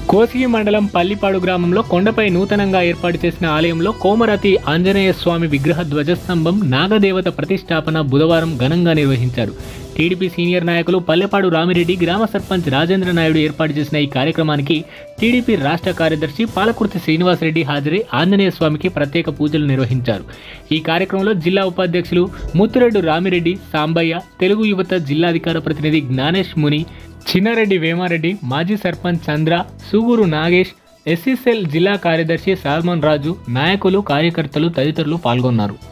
కోసిగి మండలం పల్లిపాడు గ్రామంలో కొండపై నూతనంగా ఏర్పాటు చేసిన ఆలయంలో కోమరతి ఆంజనేయ స్వామి విగ్రహ ధ్వజస్తంభం నాగదేవత ప్రతిష్టాపన బుధవారం ఘనంగా నిర్వహించారు టీడీపీ సీనియర్ నాయకులు పల్లెపాడు రామిరెడ్డి గ్రామ సర్పంచ్ రాజేంద్ర నాయుడు ఏర్పాటు చేసిన ఈ కార్యక్రమానికి టీడీపీ రాష్ట్ర కార్యదర్శి పాలకుర్తి శ్రీనివాసరెడ్డి హాజరై ఆంజనేయ స్వామికి ప్రత్యేక పూజలు నిర్వహించారు ఈ కార్యక్రమంలో జిల్లా ఉపాధ్యక్షులు ముత్తురెడ్డి రామిరెడ్డి సాంబయ్య తెలుగు యువత జిల్లాధికార ప్రతినిధి జ్ఞానేష్ ముని చిన్నారెడ్డి వేమారెడ్డి మాజీ సర్పంచ్ చంద్ర సూగూరు నాగేష్ ఎస్సీసెల్ జిల్లా కార్యదర్శి సాల్మన్ రాజు నాయకులు కార్యకర్తలు తదితరులు పాల్గొన్నారు